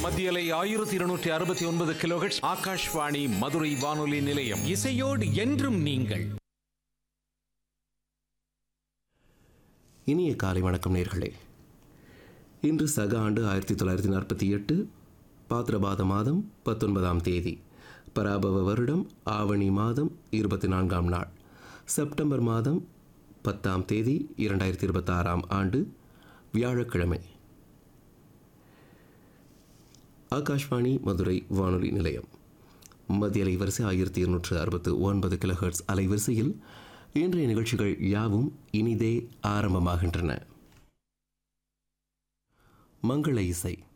மத்தியலை ஆயிரத்தி இருநூற்றி அறுபத்தி ஒன்பது கிலோஹெட்ஸ் ஆகாஷ்வாணி மதுரை வானொலி நிலையம் இசையோடு என்றும் நீங்கள் இனிய காலை வணக்கம் நேர்களே இன்று சக ஆண்டு ஆயிரத்தி தொள்ளாயிரத்தி நாற்பத்தி எட்டு பாத்திரபாத மாதம் பத்தொன்பதாம் தேதி பராபவ வருடம் ஆவணி மாதம் இருபத்தி நான்காம் நாள் செப்டம்பர் மாதம் பத்தாம் தேதி இரண்டாயிரத்தி இருபத்தாறாம் ஆண்டு வியாழக்கிழமை ஆகாஷ்வாணி மதுரை வானொலி நிலையம் மத்திய அலைவரிசை ஆயிரத்தி இருநூற்று அறுபத்து ஒன்பது கிலோஹெர்ட்ஸ் அலைவரிசையில் இன்றைய நிகழ்ச்சிகள் யாவும் இனிதே ஆரம்பமாகின்றன மங்கள இசை